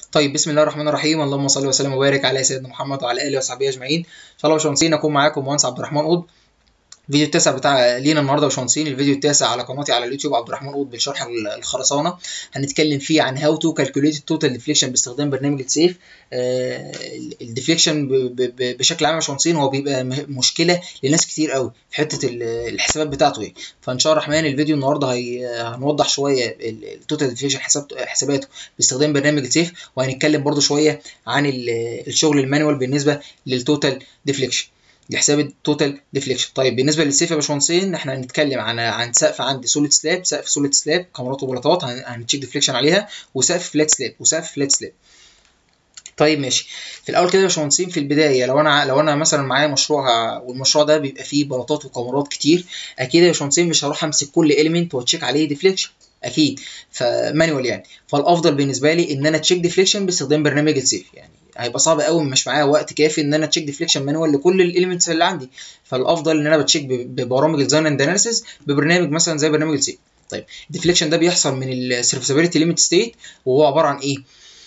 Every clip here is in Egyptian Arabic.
طيب بسم الله الرحمن الرحيم اللهم صل وسلم وبارك على سيدنا محمد وعلى اله وصحبه اجمعين ان شاء الله يا باشمهندسين اكون معاكم مهندس عبد الرحمن قطب الفيديو التاسع بتاع لينا النهارده يا باشمهندسين الفيديو التاسع على قناتي على اليوتيوب عبد الرحمن قطب بالشرح الخرسانه هنتكلم فيه عن هاو تو كالكوليت التوتال ديفليكشن باستخدام برنامج السيف الديفليكشن بشكل عام يا باشمهندسين هو بيبقى مشكله لناس كتير قوي في حته الحسابات بتاعته ايه فان شاء الله الرحمن الفيديو النهارده هي هنوضح شويه التوتال ديفليكشن حساباته باستخدام برنامج السيف وهنتكلم برده شويه عن الشغل المانوال بالنسبه للتوتال ديفليكشن لحساب التوتال ديفليكشن طيب بالنسبه للسيف يا باشمهندسين احنا هنتكلم عن عن سقف عندي سوليد سلاب سقف سوليد سلاب كاميرات وبلاطات هنتشيك ديفليكشن عليها وسقف فلات سلاب وسقف فلات سلاب طيب ماشي في الاول كده يا باشمهندسين في البدايه لو انا لو انا مثلا معايا مشروع والمشروع ده بيبقى فيه بلاطات وكاميرات كتير اكيد يا باشمهندسين مش هروح امسك كل اليمنت واتشيك عليه ديفليكشن اكيد فمانوال يعني فالافضل بالنسبه لي ان انا تشيك ديفليكشن باستخدام برنامج السيف يعني هيبقى صعب قوي مش معايا وقت كافي ان انا تشيك ديفليكشن مانوال لكل الاليمنتس اللي عندي فالافضل ان انا بتشيك ببرامج الديزاين اند اناليسيس ببرنامج مثلا زي برنامج السيف طيب الديفليكشن ده بيحصل من السيرفيسابيلتي ليميت ستيت وهو عباره عن ايه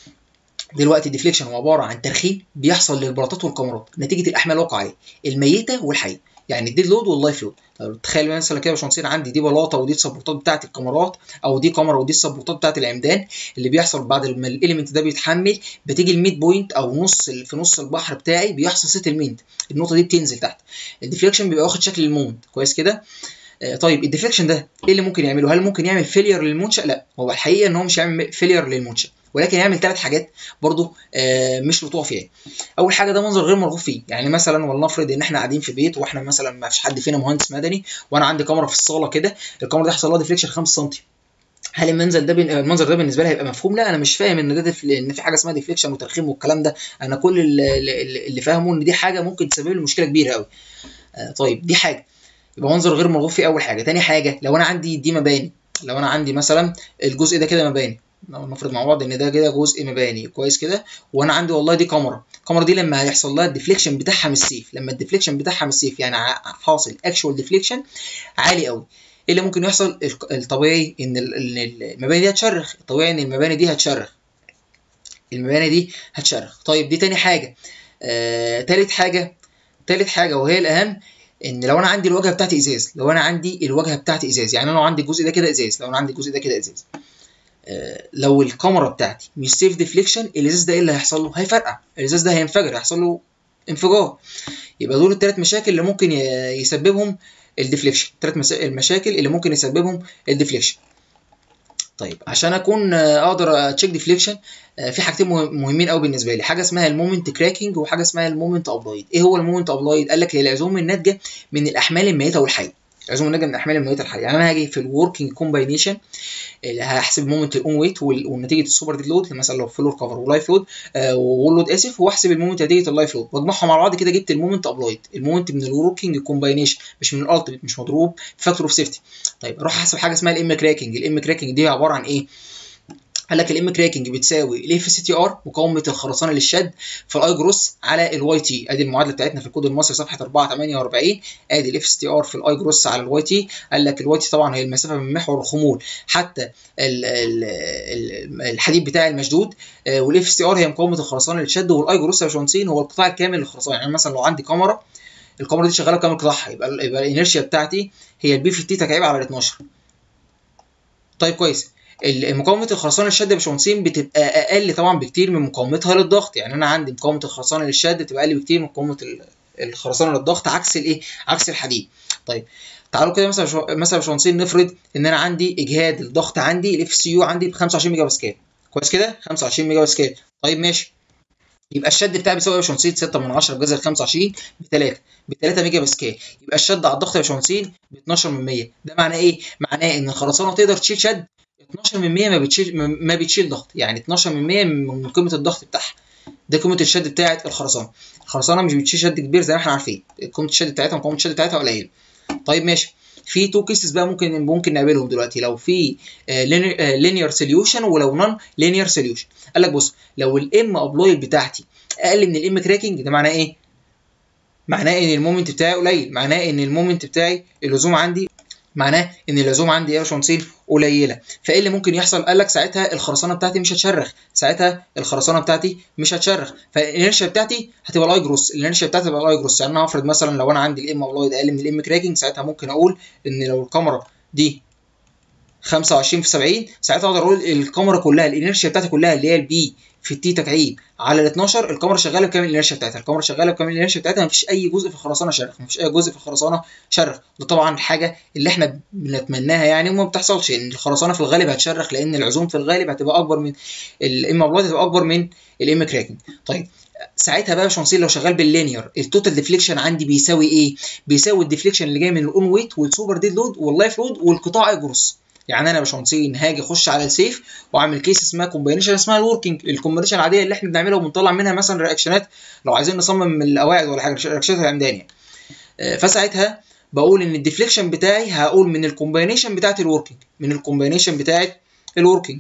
دلوقتي الديفليكشن هو عباره عن ترخيم بيحصل للبلاطات والكاميرات نتيجه الاحمال الواقعيه الميته والحيه يعني الديد لود واللايف لود طيب تخيل مثلا كده يا باشمهندسين عندي دي بلاطه ودي السبورتات بتاعت الكاميرات او دي كاميرا ودي السبورتات بتاعت العمدان اللي بيحصل بعد ما الاليمنت ده بيتحمل بتيجي الميد بوينت او نص في نص البحر بتاعي بيحصل سيتلمنت النقطه دي بتنزل تحت الديفليكشن بيبقى واخد شكل المومنت كويس كده طيب الديفليكشن ده ايه اللي ممكن يعمله هل ممكن يعمل فيلير للمنشا لا هو الحقيقه ان هو مش هيعمل فيلير للمنشا ولكن يعمل ثلاث حاجات برضو آه مش لطوع فيها اول حاجه ده منظر غير مرغوب فيه يعني مثلا ولنفرض ان احنا قاعدين في بيت واحنا مثلا ما فيش حد فينا مهندس مدني وانا عندي كاميرا في الصاله كده الكاميرا دي حصل لها ديفليكشن 5 سم هل المنزل ده بي... المنظر ده بالنسبه لي هيبقى مفهوم لا انا مش فاهم ان ده دف... ان في حاجه اسمها ديفليكشن وترخيم والكلام ده انا كل اللي, اللي فاهمه ان دي حاجه ممكن تسبب لي مشكله كبيره قوي آه طيب دي حاجه يبقى منظر غير مرغوب فيه اول حاجه تاني حاجه لو انا عندي دي مباني لو انا عندي مثلا الجزء ده كده مباني نفرض مع بعض ان ده كده جزء مباني كويس كده وانا عندي والله دي كاميرا الكاميرا دي لما هيحصل لها الديفليكشن بتاعها من السيف لما الديفليكشن بتاعها من السيف يعني حاصل اكشوال ديفليكشن عالي قوي ايه اللي ممكن يحصل الطبيعي ان المباني دي هتشرخ الطبيعي ان المباني دي هتشرخ المباني دي هتشرخ طيب دي تاني حاجه آه، تالت حاجه تالت حاجه وهي الاهم ان لو انا عندي الواجهه بتاعتي ازاز لو انا عندي الواجهه بتاعتي ازاز يعني انا لو عندي الجزء ده كده ازاز لو انا عندي الجزء ده كده ازاز آه لو الكاميرا بتاعتي مش سيف ديفليكشن الازاز ده ايه اللي هيحصل له هيفرقع الازاز ده هينفجر هيحصل له انفجار يبقى دول الثلاث مشاكل اللي ممكن يسببهم الديفليكشن الثلاث المشاكل اللي ممكن يسببهم الديفليكشن طيب عشان اكون اقدر اتشيك ديفليكشن في حاجتين مهمين قوي بالنسبه لي حاجه اسمها المومنت كراكنج وحاجه اسمها المومنت ابلايد ايه هو المومنت ابلايد قال لك هي العزوم الناتجه من الاحمال الميته والحيه العزوم الناتجه من الاحمال الميته الحيه يعني انا هاجي في الوركينج كومباينيشن هحسب مومنت الاون ويت ونتيجه السوبر ديد لود مثلا لو فلور كفر ولايف لود آه وول لود اسف واحسب المومنت نتيجه اللايف لود واجمعهم على بعض كده جبت المومنت ابلايد المومنت من الوركينج كومباينيشن مش من الالتيميت مش مضروب فاكتور اوف سيفتي طيب اروح احسب حاجه اسمها الام كراكنج الام كراكنج دي عباره عن ايه قال لك الام كراكنج بتساوي الاف سي تي ار مقاومه الخرسانه للشد في الاي جروس على الواي تي ادي المعادله بتاعتنا في الكود المصري صفحه 448 ادي الاف سي تي ار في الاي جروس على الواي تي قال لك الواي تي طبعا هي المسافه من محور الخمول حتى ال ال ال الحديد بتاع المشدود والاف سي تي ار هي مقاومه الخرسانه للشد والاي جروس يا باشمهندسين هو القطاع الكامل للخرسانه يعني مثلا لو عندي كاميرا الكاميرا دي شغاله كامل قطاعها يبقى يبقى الانرشيا بتاعتي هي البي في تي تكعيب على 12 طيب كويس مقاومه الخرسانه للشد يا باشمهندسين بتبقى اقل طبعا بكتير من مقاومتها للضغط يعني انا عندي مقاومه الخرسانه للشد بتبقى اقل بكتير من مقاومه الخرسانه للضغط عكس الايه عكس الحديد طيب تعالوا كده مثلا مثلا يا باشمهندسين نفرض ان انا عندي اجهاد الضغط عندي الاف سي يو عندي ب 25 ميجا باسكال كويس كده 25 ميجا باسكال طيب ماشي يبقى الشد بتاعي بيساوي يا باشمهندسين 6 من 10 بجذر 25 ب 3 ب 3 ميجا باسكال يبقى الشد على الضغط يا باشمهندسين ب 12 من 100 ده معناه ايه؟ معناه ان الخرسانه تقدر تشيل شد 12 من 100 ما بتشيل ما بتشيل ضغط يعني 12 من 100 من قيمه الضغط بتاعها ده قيمه الشد بتاعه الخرسانه الخرسانه مش بتشيل شد كبير زي ما احنا عارفين قيمه الشد بتاعتها وقيمه الشد بتاعتها قليله طيب ماشي في تو كيسز بقى ممكن ممكن نقابلهم دلوقتي لو في لينير سوليوشن ولو نون لينير سوليوشن قال لك بص لو الام ابلويد بتاعتي اقل من الام كراكنج ده معناه ايه معناه ان المومنت بتاعي قليل معناه ان المومنت بتاعي اللزوم عندي معناه ان العزومه عندي ايه يا باشمهندسين قليله فايه اللي ممكن يحصل قال لك ساعتها الخرسانه بتاعتي مش هتشرخ ساعتها الخرسانه بتاعتي مش هتشرخ فالانرشيا بتاعتي هتبقى الاي جروس الانرشيا بتاعتي هتبقى الاي جروس يعني انا هفرض مثلا لو انا عندي الام اولايد اقل من الام كراكنج ساعتها ممكن اقول ان لو الكاميرا دي 25 في 70 ساعتها اقدر اقول الكاميرا كلها الانرشيا بتاعتي كلها اللي هي البي في التي تكعيب على ال 12 الكاميرا شغاله بكامل الانرشيا بتاعتها الكاميرا شغاله بكامل الانرشيا بتاعتها مفيش اي جزء في الخرسانه شرخ مفيش اي جزء في الخرسانه شرخ ده طبعا الحاجه اللي احنا بنتمناها يعني وما بتحصلش ان الخرسانه في الغالب هتشرخ لان العزوم في الغالب هتبقى اكبر من الام بلاد هتبقى اكبر من الام كراكنج طيب ساعتها بقى يا باشمهندس لو شغال باللينير التوتال ديفليكشن عندي بيساوي ايه؟ بيساوي الديفليكشن اللي جاي من الاون ويت والسوبر ديد لود واللايف لود والقطاع اجروس يعني انا يا باشمهندسين هاجي اخش على السيف واعمل كيس اسمها كومباينيشن اسمها الوركينج الكومباينيشن العاديه اللي احنا بنعملها وبنطلع منها مثلا رياكشنات لو عايزين نصمم من القواعد ولا حاجه رياكشنات العمدان يعني فساعتها بقول ان الديفليكشن بتاعي هقول من الكومباينيشن بتاعت الوركينج من الكومباينيشن بتاعت الوركينج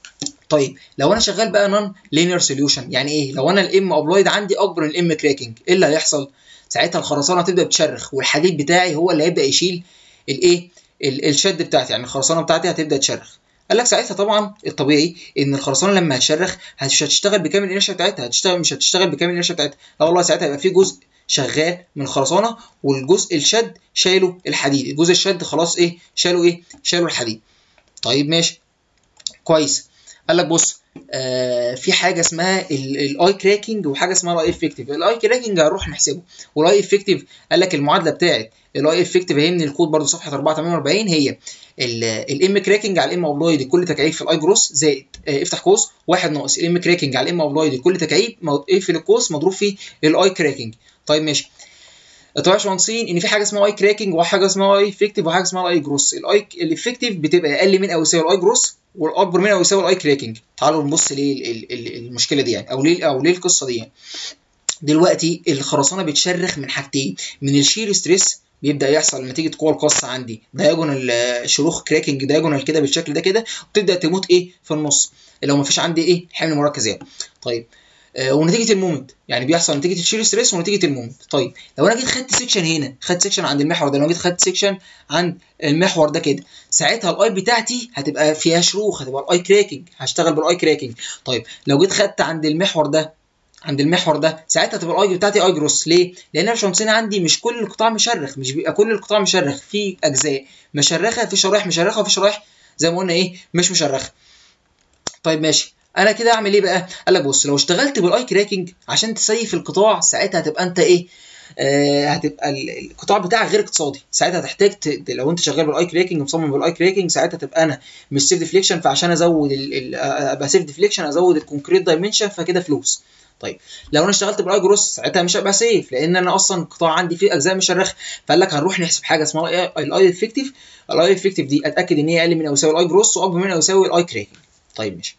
طيب لو انا شغال بقى نون لينير سوليوشن يعني ايه لو انا الام ابلايد عندي اكبر من الام كراكنج ايه اللي هيحصل ساعتها الخرسانه هتبدا تشرخ والحديد بتاعي هو اللي هيبدا يشيل الايه الشد بتاعتي يعني الخرسانه بتاعتي هتبدا تشرخ قال لك ساعتها طبعا الطبيعي ان الخرسانه لما هتشرخ مش هتشتغل بكامل الانرشيا بتاعتها هتشتغل مش هتشتغل بكامل الانرشيا بتاعتها لا والله ساعتها هيبقى في جزء شغال من الخرسانه والجزء الشد شايله الحديد الجزء الشد خلاص ايه شالوا ايه شالوا الحديد طيب ماشي كويس قال لك بص آه في حاجه اسمها الاي كراكنج وحاجه اسمها الاي افكتيف الاي كراكنج هنروح نحسبه والاي افكتيف قال لك المعادله بتاعت الاي افكتيف هي من الكود برضو صفحه 448 هي الام كراكنج على الام ابلايد كل تكعيب في الاي جروس زائد آه افتح قوس واحد ناقص الام كراكنج على الام ابلايد كل تكعيب اقفل القوس مضروب في الاي كراكنج طيب ماشي طبعا يا باشمهندسين ان في حاجه اسمها اي كراكنج وحاجه اسمها اي افكتيف وحاجه اسمها الاي جروس الاي الافكتيف بتبقى اقل من او يساوي الاي جروس والاكبر من او يساوي الاي كراكنج تعالوا نبص ليه المشكله دي يعني او ليه او ليه القصه دي يعني دلوقتي الخرسانه بتشرخ من حاجتين من الشير ستريس بيبدا يحصل نتيجه قوه القص عندي دايجونال شروخ كراكنج دايجونال كده بالشكل ده كده وتبدا تموت ايه في النص لو ما فيش عندي ايه حمل مركز يعني طيب آه ونتيجه المومنت يعني بيحصل نتيجه الشير ستريس ونتيجه المومنت طيب لو انا جيت خدت سيكشن هنا خدت سيكشن عند المحور ده لو جيت خدت سيكشن عند المحور ده كده ساعتها الاي بتاعتي هتبقى فيها شروخ هتبقى الاي كراكنج هشتغل بالاي كراكنج طيب لو جيت خدت عند المحور ده عند المحور ده ساعتها تبقى الاي بتاعتي اي جروس ليه؟ لان انا مش عندي مش كل القطاع مشرخ مش بيبقى كل القطاع مشرخ في اجزاء مشرخه في شرايح مشرخه وفي شرايح زي ما قلنا ايه مش مشرخه طيب ماشي انا كده اعمل ايه بقى قال لك بص لو اشتغلت بالاي كراكنج عشان تسيف القطاع ساعتها هتبقى انت ايه آه هتبقى القطاع بتاعك غير اقتصادي ساعتها هتحتاج ت... لو انت شغال بالاي كراكنج مصمم بالاي كراكنج ساعتها تبقى انا مش سيف ديفليكشن فعشان ازود ال... ال... ابقى سيف ديفليكشن ازود الكونكريت دايمنشن فكده فلوس طيب لو انا اشتغلت بالاي جروس ساعتها مش هبقى سيف لان انا اصلا القطاع عندي فيه اجزاء مشرخه فقال لك هنروح نحسب حاجه اسمها الاي افكتيف الاي افكتيف دي اتاكد ان هي اقل من او يساوي الاي جروس واكبر من او يساوي الاي كراكنج طيب ماشي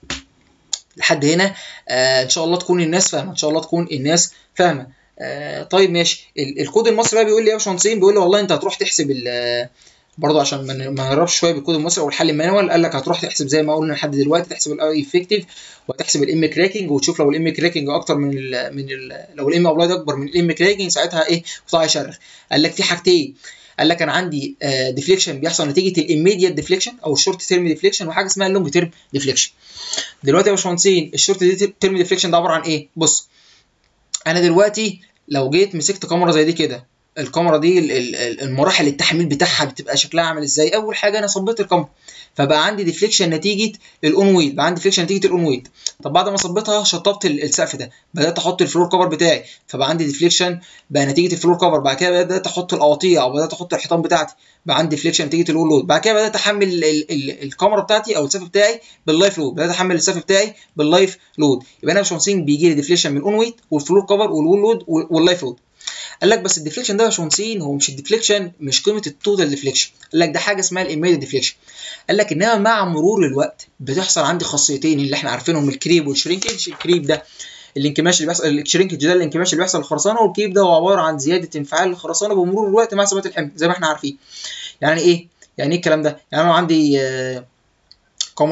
لحد هنا آه ان شاء الله تكون الناس فاهمه ان شاء الله تكون الناس فاهمه آه طيب ماشي الكود المصري بقى بيقول لي يا باشمهندسين بيقول لي والله انت هتروح تحسب برضه عشان ما نهربش شويه بالكود المصري او الحل المانوال قال لك هتروح تحسب زي ما قلنا لحد دلوقتي تحسب الاي افكتيف وتحسب الام كراكنج وتشوف لو الام كراكنج اكتر من ال من ال لو الام ابلايد اكبر من الام كراكنج ساعتها ايه قطاع يشرخ قال لك في حاجتين قال لك انا عندي ديفليكشن بيحصل نتيجه الاميديت ديفليكشن او الشورت تيرم ديفليكشن وحاجه اسمها اللونج تيرم ديفليكشن دلوقتي يا باشمهندسين الشورت تيرم ديفليكشن ده عباره عن ايه بص انا دلوقتي لو جيت مسكت كاميرا زي دي كده الكاميرا دي المراحل التحميل بتاعها بتبقى شكلها عامل ازاي اول حاجه انا صبيت الكاميرا فبقى عندي ديفليكشن نتيجه الاون ويت بقى عندي ديفليكشن نتيجه الاون ويت طب بعد ما صبيتها شطبت السقف ده بدات احط الفلور كفر بتاعي فبقى عندي ديفليكشن بقى نتيجه الفلور كفر بعد كده بدات احط القواطيع او بدات احط الحيطان بتاعتي بقى عندي ديفليكشن نتيجه اللود لود بعد كده بدات احمل الكاميرا بتاعتي او السقف بتاعي باللايف لود بدات احمل السقف بتاعي باللايف لود يبقى انا يا باشمهندسين بيجي لي ديفليكشن من الاون ويت والفلور كفر والوول لود واللايف لود قال لك بس الديفليكشن ده يا باشمهندسين هو مش الديفليكشن مش قيمه التوتال ديفليكشن قال لك ده حاجه اسمها الايميديت ديفليكشن قال لك انما مع مرور الوقت بتحصل عندي خاصيتين اللي احنا عارفينهم الكريب والشرينكج الكريب ده الانكماش اللي بيحصل الشرينكج ده الانكماش اللي بيحصل للخرسانه والكريب ده هو عباره عن زياده انفعال الخرسانه بمرور الوقت مع ثبات الحمل زي ما احنا عارفين يعني ايه يعني ايه الكلام ده يعني انا عندي آه كاميرا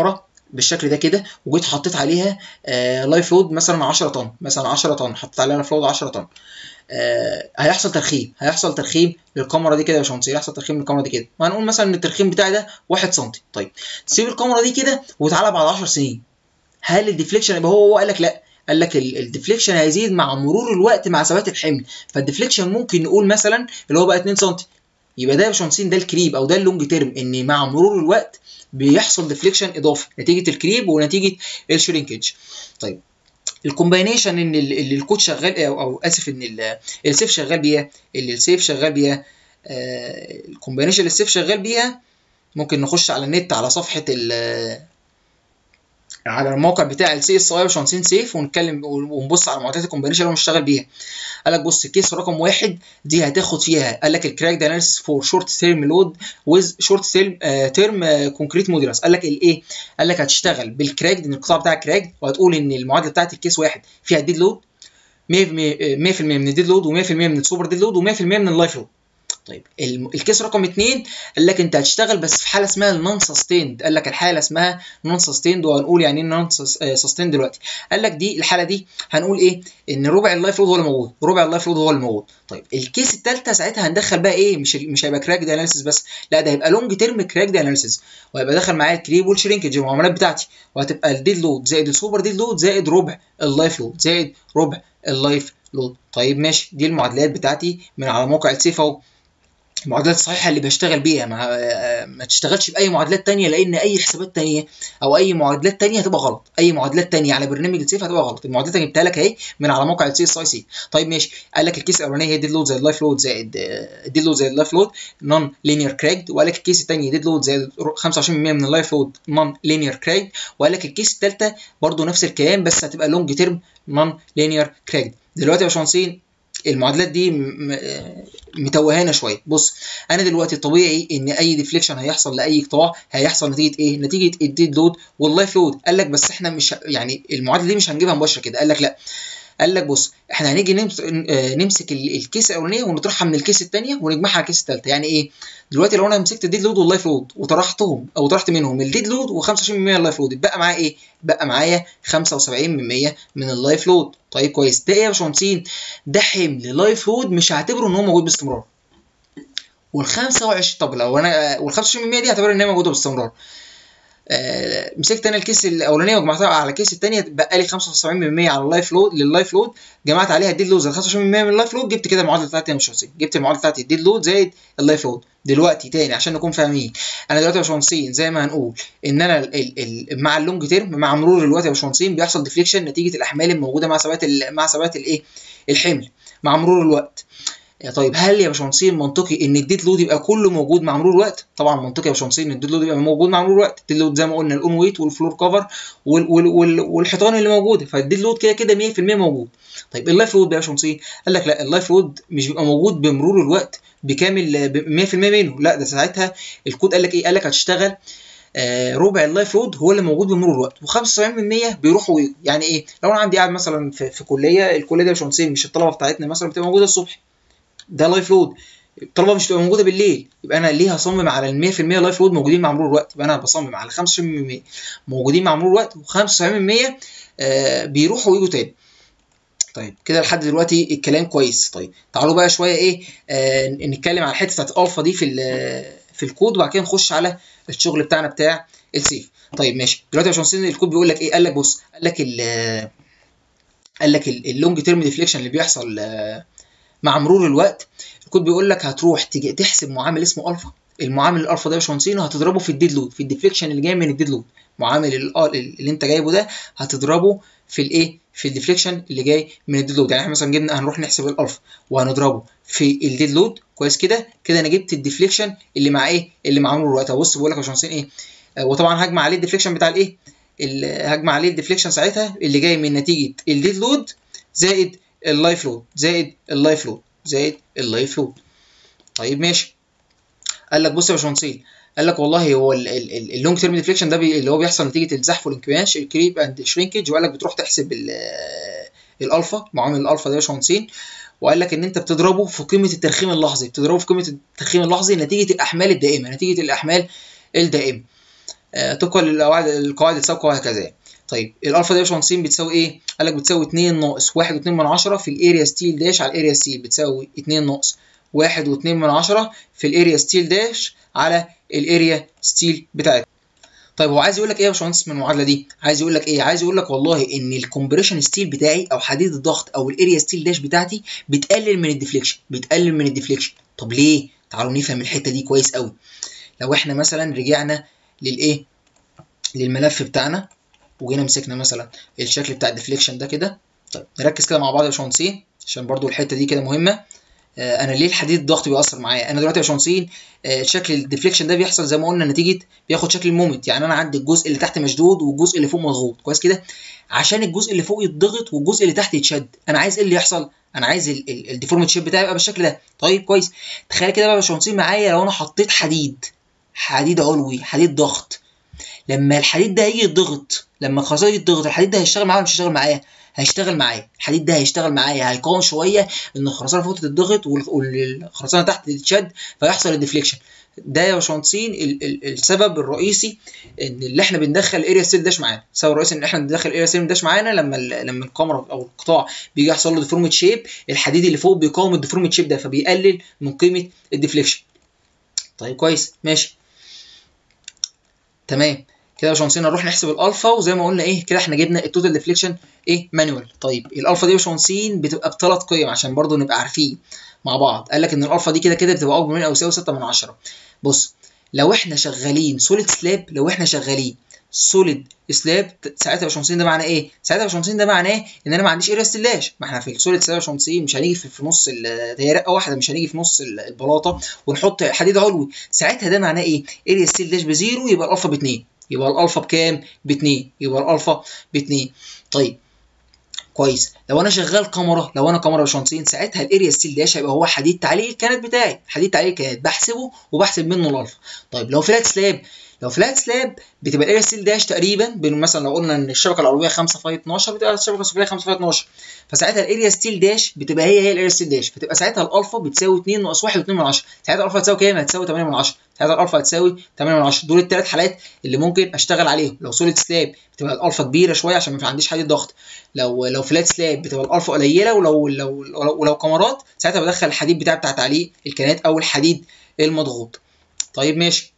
بالشكل ده كده وجيت حطيت عليها آه لايف لود مثلا 10 طن مثلا 10 طن حطيت عليها لايف لود 10 طن آه هيحصل ترخيم هيحصل ترخيم للكاميرا دي كده يا باشمهندس هيحصل ترخيم للكاميرا دي كده وهنقول مثلا ان الترخيم بتاعي ده 1 سم طيب سيب الكاميرا دي كده وتعالى بعد 10 سنين هل الديفليكشن يبقى هو هو قال لك لا قال لك الديفليكشن هيزيد مع مرور الوقت مع ثبات الحمل فالديفليكشن ممكن نقول مثلا اللي هو بقى 2 سم يبقى ده يا باشمهندسين ده الكريب او ده اللونج تيرم ان مع مرور الوقت بيحصل ديفليكشن اضافي نتيجه الكريب ونتيجه الشرينكج طيب الكومباينيشن ان اللي الكود شغال او, أو اسف ان السيف شغال بيها اللي السيف شغال بيها آه الكومباينيشن اللي السيف شغال بيها ممكن نخش على النت على صفحه على الموقع بتاع السي اس اي باشمهندسين سيف ونتكلم ونبص على معادلات الكومبينيشن اللي بنشتغل بيها قال لك بص كيس رقم واحد دي هتاخد فيها قال لك الكراك اناليسيس فور شورت تيرم لود ويز شورت تيرم كونكريت موديلس قال لك الايه قال لك هتشتغل بالكراك ان القطاع بتاع كراك وهتقول ان المعادله بتاعت الكيس واحد فيها ديد لود 100% من الديد لود و100% من السوبر ديد لود و100% من اللايف لود طيب الكيس رقم اثنين قال لك انت هتشتغل بس في حاله اسمها النون سستيند قال لك الحاله اسمها نون سستيند وهنقول يعني ايه نون سستيند دلوقتي قال لك دي الحاله دي هنقول ايه ان ربع اللايف لود هو اللي موجود ربع اللايف لود هو اللي موجود طيب الكيس الثالثه ساعتها هندخل بقى ايه مش مش هيبقى كراك دي اناليسيس بس لا ده هيبقى لونج تيرم كراك دي اناليسيس وهيبقى داخل معايا الكريب والشرينكج المعاملات بتاعتي وهتبقى الديد لود زائد السوبر ديد لود زائد ربع اللايف لود زائد ربع اللايف لود طيب ماشي دي المعادلات بتاعتي من على موقع السيف اهو المعادلات الصحيحه اللي بشتغل بيها ما, ما تشتغلش باي معادلات تانية لان اي حسابات تانية او اي معادلات تانية هتبقى غلط اي معادلات تانية على برنامج السيف هتبقى غلط المعادلات اللي جبتها لك اهي من على موقع السي اس اي سي طيب ماشي قال لك الكيس الاولانيه هي ديد لود زائد اللايف لود زائد ديد لود زائد اللايف لود نون لينير كراكد وقال لك الكيس الثانيه ديد لود زائد 25% من اللايف لود نون لينير كراكد وقال لك الكيس الثالثه برده نفس الكلام بس هتبقى لونج تيرم نون لينير كراكد دلوقتي يا باشمهندسين المعادلات دي متوهانه شويه بص انا دلوقتي طبيعي ان اي ديفليكشن هيحصل لاي قطاع هيحصل نتيجه ايه نتيجه الديد لود واللايف لود قال لك بس احنا مش يعني المعادله دي مش هنجيبها مباشره كده قال لك لا قال لك بص احنا هنيجي نمسك الكيس الاولانيه ونطرحها من الكيس الثانيه ونجمعها على الكيس الثالثه يعني ايه دلوقتي لو انا مسكت الديد لود واللايف لود وطرحتهم او طرحت منهم الديد لود و25% من اللايف لود اتبقى معايا ايه بقى معايا 75% من اللايف لود طيب كويس ده ايه يا باشمهندسين ده حمل لايف لود مش هعتبره ان هو موجود باستمرار وال 25 طب لو انا وال 25% دي هعتبر ان هي موجوده باستمرار آه مسكت انا الكيس الاولانيه وجمعتها على الكيس الثانيه بقى لي 75% على اللايف لود لللايف لود جمعت عليها الديد لود زائد 25% من اللايف لود جبت كده المعادله بتاعتي مش باشمهندسين جبت المعادله بتاعتي الديد لود زائد اللايف لود دلوقتي تاني عشان نكون فاهمين انا دلوقتي يا باشمهندسين زي ما هنقول ان انا ال ال مع اللونج تيرم مع مرور الوقت يا باشمهندسين بيحصل ديفليكشن نتيجه الاحمال الموجوده مع ثبات مع ثبات الايه الحمل مع مرور الوقت طيب هل يا باشمهندسين منطقي ان الديد لود يبقى كله موجود مع مرور الوقت؟ طبعا منطقي يا باشمهندسين ان الديد لود يبقى موجود مع مرور الوقت، الديد لود زي ما قلنا الاون ويت والفلور كفر وال وال وال والحيطان اللي موجوده فالديد لود كده كده 100% موجود. طيب اللايف لود بقى يا باشمهندسين قال لك لا اللايف لود مش بيبقى موجود بمرور الوقت بكامل 100% منه، لا ده ساعتها الكود قال لك ايه؟ قال لك هتشتغل آه ربع اللايف لود هو اللي موجود بمرور الوقت و75% بيروحوا ويجوا يعني ايه لو انا عندي قاعد مثلا في, في كليه الكليه دي يا باشمهندسين مش الطلبه بتاعتنا مثلا بتبقى موجوده الصبح ده لايف لود الطلبه مش بتبقى موجوده بالليل يبقى انا ليه هصمم على ال 100% لايف لود موجودين مع مرور الوقت يبقى انا بصمم على 25% موجودين مع مرور الوقت و75% آه بيروحوا ويجوا تاني طيب كده لحد دلوقتي الكلام كويس طيب تعالوا بقى شويه ايه آه نتكلم على الحته بتاعت الفا دي في في الكود وبعد كده نخش على الشغل بتاعنا بتاع السيف طيب ماشي دلوقتي يا باشمهندس الكود بيقول لك ايه قال لك بص قال لك ال قال لك اللونج تيرم ديفليكشن اللي بيحصل آه مع مرور الوقت الكود بيقول لك هتروح تيجي تحسب معامل اسمه الفا المعامل الالفا ده يا باشمهندسين وهتضربه في الديد لود في الديفليكشن اللي جاي من الديد لود معامل اللي انت جايبه ده هتضربه في الايه في الديفليكشن اللي جاي من الديد لود يعني احنا مثلا جبنا هنروح نحسب الالفا وهنضربه في الديد لود كويس كده كده انا جبت الديفليكشن اللي مع ايه اللي مع مرور الوقت بص بقول لك يا باشمهندسين ايه آه وطبعا هجمع عليه الديفليكشن بتاع الايه هجمع عليه الديفليكشن ساعتها اللي جاي من نتيجه الديد لود زائد اللايف لود زائد اللايف لود زائد اللايف لود طيب ماشي قال لك بص يا باشمهندسين قال لك والله هو اللونج تيرم ديفليكشن ده بي اللي هو بيحصل نتيجه الزحف والانكماش الكريب اند شرينكج وقال لك بتروح تحسب الالفا معامل الالفا ده يا باشمهندسين وقال لك ان انت بتضربه في قيمه الترخيم اللحظي بتضربه في قيمه الترخيم اللحظي نتيجه الاحمال الدائمه نتيجه الاحمال الدائمه آه طبقا للقواعد القواعد السابقه وهكذا طيب الالفا دي يا باشمهندس بتساوي ايه؟ قال لك بتساوي 2 ناقص 1 و2 من 10 في الاريا ستيل داش على الاريا ستيل بتساوي 2 ناقص 1 و2 من 10 في الاريا ستيل داش على الاريا ستيل بتاعتنا طيب هو عايز يقول لك ايه يا باشمهندس من المعادله دي؟ عايز يقول لك ايه؟ عايز يقول لك والله ان الكومبريشن ستيل بتاعي او حديد الضغط او الاريا ستيل داش بتاعتي بتقلل من الديفليكشن، بتقلل من الديفليكشن، طب ليه؟ تعالوا نفهم الحته دي كويس قوي. لو احنا مثلا رجعنا للايه؟ للملف بتاعنا وجينا مسكنا مثلا الشكل بتاع الديفليكشن ده كده، طيب نركز كده مع بعض يا باشمهندسين عشان برضو الحته دي كده مهمه. انا ليه الحديد الضغط بيأثر معايا انا دلوقتي يا باشمهندسين شكل الديفليكشن ده بيحصل زي ما قلنا نتيجه بياخد شكل المومنت يعني انا عندي الجزء اللي تحت مشدود والجزء اللي فوق مضغوط كويس كده عشان الجزء اللي فوق يتضغط والجزء اللي تحت يتشد انا عايز ايه اللي يحصل انا عايز الديفورمت شيب بتاعي يبقى بالشكل ده طيب كويس تخيل كده بقى يا باشمهندسين معايا لو انا حطيت حديد حديد علوي حديد ضغط لما الحديد ده يجي يتضغط لما الخرسانه يجي يتضغط الحديد ده هيشتغل معايا ولا مش هيشتغل معايا هيشتغل معايا الحديد ده هيشتغل معايا هيقاوم شويه ان الخرسانه فوق تتضغط والخرسانه تحت تتشد فيحصل الديفليكشن ده يا باشمهندسين السبب الرئيسي ان اللي احنا بندخل الاريا ستيل داش معانا السبب الرئيسي ان احنا بندخل الاريا ستيل داش معانا لما لما الكاميرا او القطاع بيجي يحصل له ديفورمت شيب الحديد اللي فوق بيقاوم الديفورمت شيب ده فبيقلل من قيمه الديفليكشن طيب كويس ماشي تمام كده يا باشمهندسين نروح نحسب الالفا وزي ما قلنا ايه كده احنا جبنا التوتال ديفليكشن ايه مانوال طيب الالفا دي يا باشمهندسين بتبقى بثلاث قيم عشان برضو نبقى عارفين مع بعض قال لك ان الالفا دي كده كده بتبقى اكبر من او يساوي 6 من 10 بص لو احنا شغالين سوليد سلاب لو احنا شغالين سوليد سلاب ساعتها يا باشمهندسين ده معناه ايه؟ ساعتها يا باشمهندسين ده معناه ان انا ما عنديش اريا ستلاش ما احنا في السوليد سلاب يا باشمهندسين مش هنيجي في, في نص هي رقه واحده مش هنيجي في نص البلاطه ونحط حديد علوي ساعتها ده معناه ايه؟ اريا ستيل داش بزيرو يبقى الالفا ب 2 يبقى الالفا بكام؟ ب 2 يبقى الالفا ب 2 طيب كويس لو انا شغال كاميرا لو انا كاميرا باشمهندسين ساعتها الاريا ستيل داش هيبقى هو حديد تعليق الكانت بتاعي حديد تعليق الكانت بحسبه وبحسب منه الالفا طيب لو فلات سلاب لو فلات سلاب بتبقى الاريا ستيل داش تقريبا بين مثلا لو قلنا ان الشبكه العلويه 5 في 12 بتبقى الشبكه السفليه 5 في 12 فساعتها الاريا ستيل داش بتبقى هي هي الاريا ستيل داش فتبقى ساعتها الالفا بتساوي 2 ناقص 1 و2 من 10 ساعتها الالفا هتساوي كام؟ هتساوي 8 من 10 ساعتها الالفا هتساوي 8 من 10 دول الثلاث حالات اللي ممكن اشتغل عليهم لو سوليد سلاب بتبقى الالفا كبيره شويه عشان ما عنديش حديد ضغط لو لو فلات سلاب بتبقى الالفا قليله ولو لو لو, ولو كاميرات ساعتها بدخل الحديد بتاعي بتاع تعليق الكنات او الحديد المضغوط طيب ماشي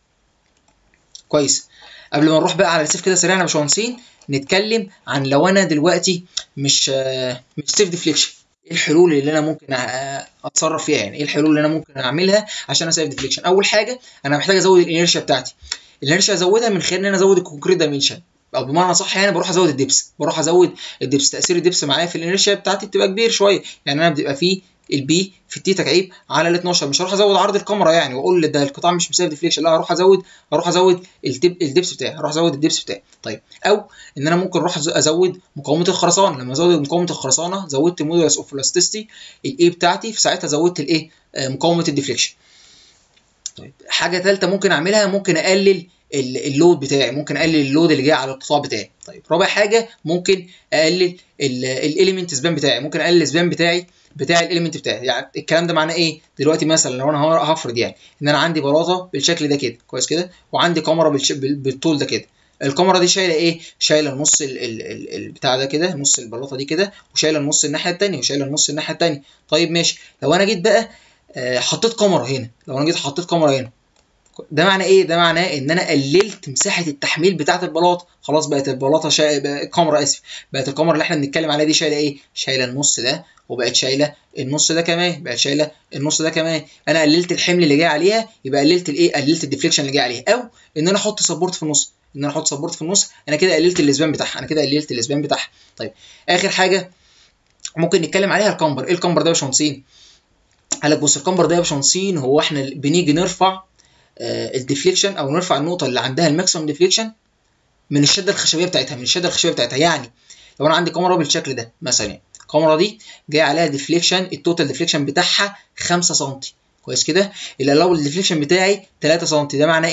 كويس قبل ما نروح بقى على السيف كده سريعا يا باشمهندسين نتكلم عن لو انا دلوقتي مش مش سيف ديفليكشن ايه الحلول اللي انا ممكن اتصرف فيها يعني ايه الحلول اللي انا ممكن اعملها عشان اسيف ديفليكشن اول حاجه انا محتاج ازود الانيرشيا بتاعتي الانيرشيا ازودها من خلال ان انا ازود الكونكريت دايمنشن او بمعنى صح يعني بروح ازود الدبس بروح ازود الدبس تاثير الدبس معايا في الانيرشيا بتاعتي بتبقى كبير شويه يعني انا بتبقى فيه البي في التي تكعيب على ال 12 مش هروح ازود عرض الكاميرا يعني واقول ده القطاع مش مساوي ديفليكشن لا هروح ازود هروح ازود الدبس بتاعي هروح ازود الدبس بتاعي طيب او ان انا ممكن اروح ازود مقاومه الخرسانه لما ازود مقاومه الخرسانه زودت المودولس اوف الاستيستي الاي بتاعتي في ساعتها زودت الايه مقاومه الديفليكشن طيب حاجه ثالثه ممكن اعملها ممكن اقلل اللود بتاعي ممكن اقلل اللود اللي جاي على القطاع بتاعي طيب رابع حاجه ممكن اقلل الاليمنت سبان بتاعي ممكن اقلل السبان بتاعي بتاع الاليمنت بتاعي يعني الكلام ده معناه ايه دلوقتي مثلا لو انا هفرض يعني ان انا عندي بلاطه بالشكل ده كده كويس كده وعندي كاميرا بالطول ده كده الكاميرا دي شايله ايه شايله النص ال ال ال البتاع ده كده نص البلاطه دي كده وشايله النص الناحيه الثانيه وشايله النص الناحيه الثانيه طيب ماشي لو انا جيت بقى آه حطيت كاميرا هنا لو انا جيت حطيت كاميرا هنا ده معناه ايه ده معناه ان انا قللت مساحه التحميل بتاعه البلاطه خلاص بقت البلاطه شا... بقى الكاميرا اسف بقت الكاميرا اللي احنا بنتكلم عليها دي شايله ايه شايله النص ده وبقت شايله النص ده كمان بقت شايله النص ده كمان انا قللت الحمل اللي جاي عليها يبقى قللت الايه قللت الديفليكشن اللي جاي عليها او ان انا احط سبورت في النص ان انا احط سبورت في النص انا كده قللت الاسبان بتاعها انا كده قللت الاسبان بتاعها طيب اخر حاجه ممكن نتكلم عليها الكمبر ايه الكمبر ده يا باشمهندسين قال لك بص الكمبر ده يا باشمهندسين هو احنا بنيجي نرفع آه الديفليكشن او نرفع النقطه اللي عندها الماكسيمم ديفليكشن من الشده الخشبيه بتاعتها من الشده الخشبيه بتاعتها يعني لو انا عندي كاميرا بالشكل ده مثلا يعني الكاميرا دي جاي عليها ديفليكشن التوتال ديفليكشن بتاعها 5 سم كويس كده الالاول الديفليكشن بتاعي 3 سم ده معناه ايه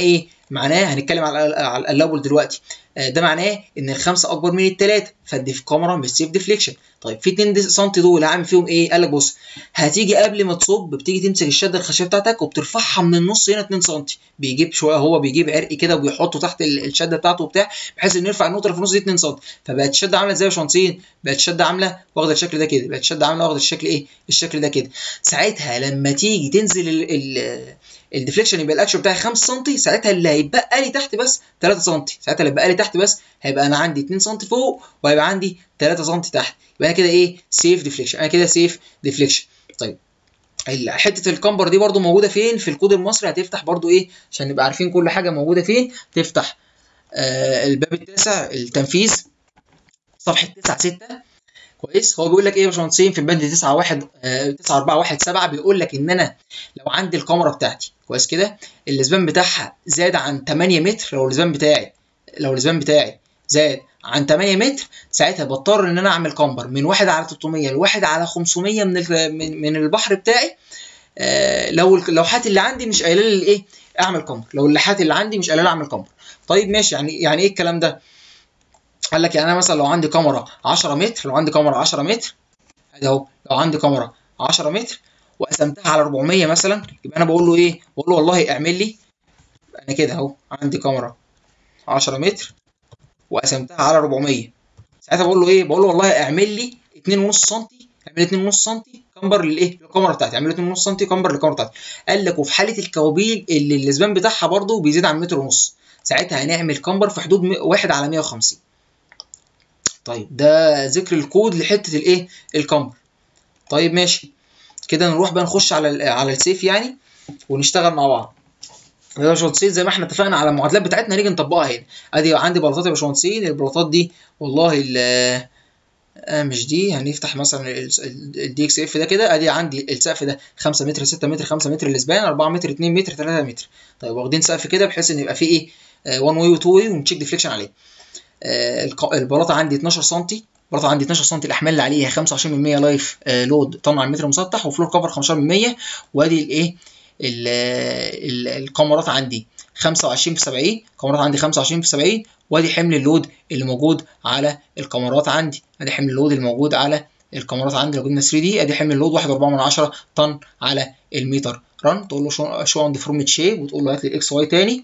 معناه هنتكلم على على الالابل دلوقتي آه، ده معناه ان الخمسه اكبر من الثلاثه فدي في كاميرا مش سيف ديفليكشن طيب في 2 سم دول هعمل فيهم ايه قال لك بص هتيجي قبل ما تصب بتيجي تمسك الشده الخشبيه بتاعتك وبترفعها من النص هنا 2 سم بيجيب شويه هو بيجيب عرق كده وبيحطه تحت ال- الشده بتاعته وبتاع بحيث انه يرفع النقطه اللي في النص دي 2 سم فبقت الشده عامله ازاي يا باشمهندسين بقت الشده عامله واخده الشكل ده كده بقت الشده عامله واخده الشكل ايه الشكل ده كده ساعتها لما تيجي تنزل ال ال الديفليكشن يبقى الاكشن بتاعي 5 سم ساعتها اللي هيتبقى لي تحت بس 3 سم ساعتها اللي هيتبقى لي تحت بس هيبقى انا عندي 2 سم فوق وهيبقى عندي 3 سم تحت يبقى انا كده ايه سيف ديفليكشن انا كده سيف ديفليكشن طيب ال- حته الكمبر دي برضو موجوده فين في الكود المصري هتفتح برضو ايه عشان نبقى عارفين كل حاجه موجوده فين تفتح آه الباب التاسع التنفيذ صفحه 9 6 كويس هو بيقول لك ايه يا باشمهندسين في البند 9 1 9 4 1 7 بيقول لك ان انا لو عندي الكاميرا بتاعتي كويس كده الاسبان بتاعها زاد عن 8 متر لو الاسبان بتاعي لو الاسبان بتاعي زاد عن 8 متر ساعتها بضطر ان انا اعمل كامبر من 1 على 300 ل 1 على 500 من ال- من, من البحر بتاعي آه لو اللوحات اللي عندي مش قايله لي ايه اعمل كامبر لو اللوحات اللي عندي مش قايله لي اعمل كامبر طيب ماشي يعني يعني ايه الكلام ده قال لك يعني انا مثلا لو عندي كاميرا 10 متر لو عندي كاميرا 10 متر ادي اهو لو عندي كاميرا 10 متر وقسمتها على 400 مثلا يبقى انا بقول له ايه؟ بقول له والله اعمل لي انا كده اهو عندي كاميرا 10 متر وقسمتها على 400 ساعتها بقول له ايه؟ بقول له والله اعمل لي 2.5 سم اعمل لي 2.5 سم كامبر للايه؟ للكاميرا بتاعتي اعمل لي 2.5 سم كامبر للكاميرا بتاعتي قال لك وفي حاله الكوابيل اللي الاسبان بتاعها برضه بيزيد عن متر ونص ساعتها هنعمل كامبر في حدود 1 على 150 طيب ده ذكر الكود لحته الايه الكامبر طيب ماشي كده نروح بقى نخش على ال على السيف يعني ونشتغل مع بعض يا باشمهندسين زي ما احنا اتفقنا على المعادلات بتاعتنا نيجي نطبقها هنا ادي عندي بلاطات يا باشمهندسين البلاطات دي والله ال آه مش دي هنفتح مثلا الدي اكس اف ده كده ادي عندي السقف ده 5 متر 6 متر 5 متر الاسبان 4 متر 2 متر 3 متر طيب واخدين سقف كده بحيث ان يبقى فيه ايه 1 واي و 2 واي ونتشيك ديفليكشن عليه آه الق- البلاطه عندي 12 سم البلاطه عندي 12 سم الاحمال اللي عليها 25% لايف آه لود طن على المتر مسطح وفلور كفر 15% وادي الايه ال- ال- الكاميرات عندي 25 في 70 كاميرات عندي 25 في 70 وادي حمل اللود اللي موجود على الكاميرات عندي ادي حمل اللود اللي موجود على الكاميرات عندي لو جبنا 3 دي ادي حمل اللود 1.4 من 10 طن على المتر رن تقول له شو شو عند فورمة شيب وتقول له هات لي الاكس واي تاني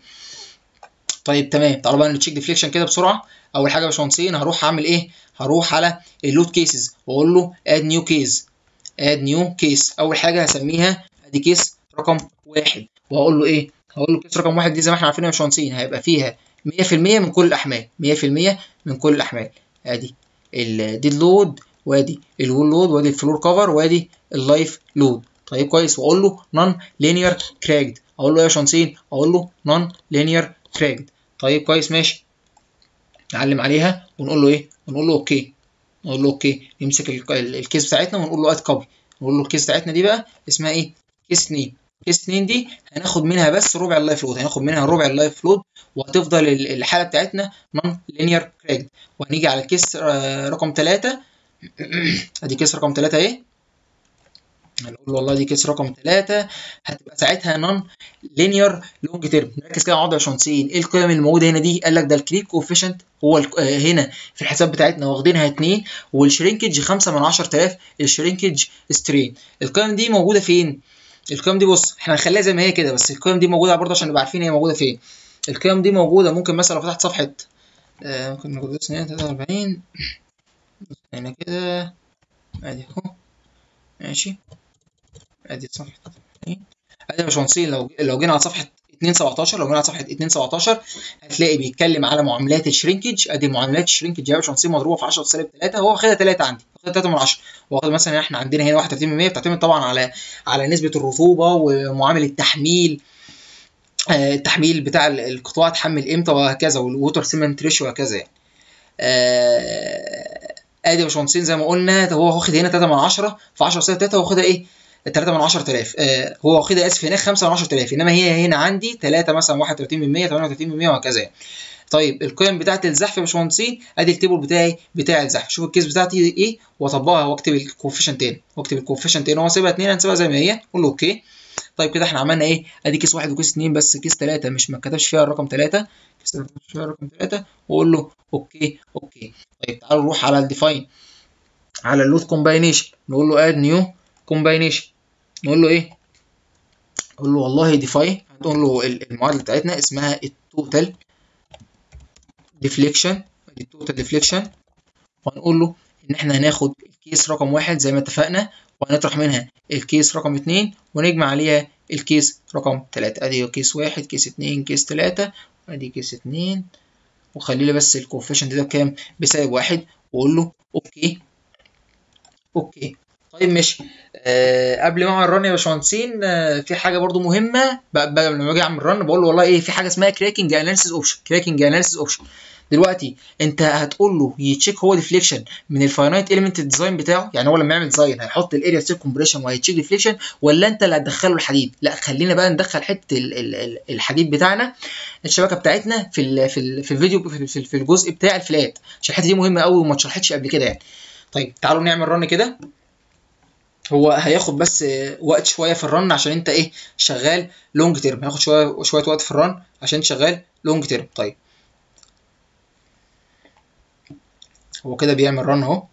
طيب تمام تعالوا بقى نتشيك ديفليكشن كده بسرعه اول حاجه يا باشمهندسين هروح اعمل ايه هروح على اللود كيسز واقول له اد نيو كيس اد نيو كيس اول حاجه هسميها ادي كيس رقم واحد وهقول له ايه هقول له كيس رقم واحد دي زي ما احنا عارفين يا باشمهندسين هيبقى فيها 100% من كل الاحمال 100% من كل الاحمال ادي الديد لود وادي الوول لود وادي الفلور كفر وادي اللايف لود طيب كويس واقول له نون لينير كراكد اقول له إيه يا باشمهندسين اقول له نون لينير كراكد طيب كويس ماشي نعلم عليها ونقول له ايه ونقول له اوكي نقول له اوكي نمسك ال- ال- الكيس بتاعتنا ونقول له اد كوبي نقول له الكيس بتاعتنا دي بقى اسمها ايه كيس 2 كيس 2 دي هناخد منها بس ربع اللايف لود هناخد منها ربع اللايف لود وهتفضل ال- الحاله بتاعتنا نون لينير كراكد وهنيجي على الكيس آه، رقم 3 ادي كيس رقم 3 اهي هنقول والله دي كيس رقم 3 هتبقى ساعتها نون لينير لونج تيرم نركز كده مع بعض يا باشمهندسين ايه القيم الموجوده هنا دي قال لك ده الكريك كوفيشنت هو ال- آه، هنا في الحساب بتاعتنا واخدينها 2 والشرينكج 5 من 10000 الشرينكج سترين القيم دي موجوده فين القيم دي بص احنا هنخليها زي ما هي كده بس القيم دي موجوده برضه عشان نبقى عارفين هي موجوده فين القيم دي موجوده ممكن مثلا لو فتحت صفحه آه، ممكن نقول بس 43 هنا كده ادي اهو ماشي ادي صفحه 43 ادي يا باشمهندسين لو لو جينا على صفحه 2 17 لو جينا على صفحه 2 17 هتلاقي بيتكلم على معاملات الشرينكج ادي معاملات الشرينكج يا باشمهندسين مضروبه في 10 سالب 3 هو واخدها 3 عندي واخدها 3 من 10 واخد مثلا احنا عندنا هنا 31% بتعتمد طبعا على على نسبه الرطوبه ومعامل التحميل آه، التحميل بتاع ال- القطاع اتحمل امتى وهكذا والووتر سيمنت ريشيو وهكذا يعني آه، ادي يا باشمهندسين زي ما قلنا هو واخد هنا 3 من 10 في 10 سالب 3 واخدها ايه 3 من 10000 آه هو واخدها اسف هناك 5 من 10000 انما هي هنا عندي 3 مثلا 31 من 100 38 من 100 وهكذا يعني. طيب القيم بتاعت الزحف يا باشمهندسين ادي التيبل بتاعي بتاع الزحف شوف الكيس بتاعتي ايه واطبقها واكتب الكوفيشنت تاني واكتب الكوفيشنت تاني هو سيبها 2 هنسيبها زي ما هي قول له اوكي طيب كده احنا عملنا ايه ادي كيس واحد وكيس اتنين بس كيس تلاته مش ما كتبش فيها الرقم تلاته كيس تلاته ما كتبش فيها الرقم تلاته واقول له اوكي اوكي طيب تعالوا نروح على الديفاين على اللود كومباينيشن نقول له اد نيو كومباينيشن نقول له ايه نقول له والله ديفاين هنقول له المعادله بتاعتنا اسمها التوتال ديفليكشن التوتال ديفليكشن وهنقول له ان احنا هناخد الكيس رقم واحد زي ما اتفقنا وهنطرح منها الكيس رقم اتنين ونجمع عليها الكيس رقم تلاتة ادي كيس واحد كيس اتنين كيس تلاتة ادي كيس اتنين وخلي لي بس الكوفيشنت ده بكام بسالب واحد واقول له اوكي اوكي طيب ماشي أه قبل ما اعمل رن يا باشمهندسين أه في حاجه برضو مهمه لما باجي اعمل رن بقول له والله ايه في حاجه اسمها كراكنج اناليسيس اوبشن كراكنج اناليسيس اوبشن دلوقتي انت هتقول له يتشيك هو ديفليكشن من الفاينايت اليمنت ديزاين بتاعه يعني هو لما يعمل ديزاين هيحط الاريا ستيل كومبريشن وهيتشيك ديفليكشن ولا انت اللي هتدخله الحديد لا خلينا بقى ندخل حته ال ال الحديد بتاعنا الشبكه بتاعتنا في ال في, ال في الفيديو في, في الجزء بتاع الفلات عشان الحته دي مهمه قوي وما اتشرحتش قبل كده يعني طيب تعالوا نعمل رن كده هو هياخد بس وقت شويه في الرن عشان انت ايه شغال لونج تيرم هياخد شويه شويه وقت في الرن عشان انت شغال لونج تيرم طيب هو كده بيعمل رن اهو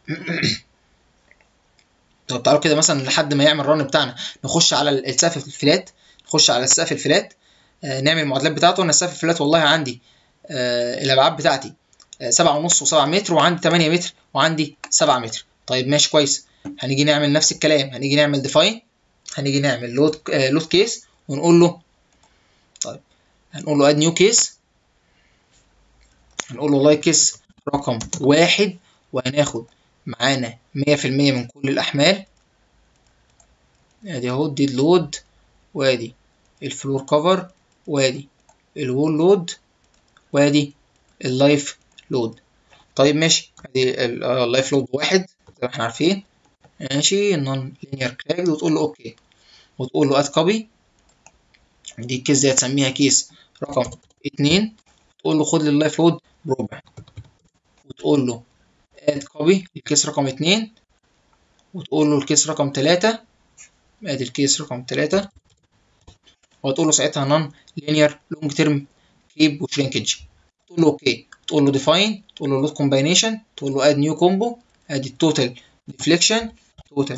طب تعالوا كده مثلا لحد ما يعمل الرن بتاعنا نخش على السقف الفلات نخش على السقف الفلات آه نعمل المعادلات بتاعته انا السقف الفلات والله عندي آه الابعاد بتاعتي آه سبعة ونص وسبعة متر وعندي تمانية متر وعندي سبعة متر طيب ماشي كويس هنيجي نعمل نفس الكلام هنيجي نعمل ديفاين هنيجي نعمل لود آه لود كيس ونقول له طيب هنقول له اد نيو كيس هنقول له والله كيس رقم واحد وهناخد معانا مية في المية من كل الأحمال ادي اهو دي اللود وادي الفلور كفر وادي الوول لود وادي اللايف لود طيب ماشي ادي اللايف لود واحد زي ما احنا عارفين ماشي نون لينير كراكد وتقول له اوكي وتقول له اد كوبي دي الكيس دي هتسميها كيس رقم اتنين تقول له خد لي اللايف لود بربع وتقول له اد كوبي الكيس رقم اتنين وتقول له الكيس رقم تلاتة ادي الكيس رقم تلاتة وتقول له ساعتها نون لينير لونج تيرم كريب وشرينكج تقول له اوكي تقول له ديفاين تقول له لود كومباينيشن تقول له اد نيو كومبو ادي التوتال ديفليكشن توتال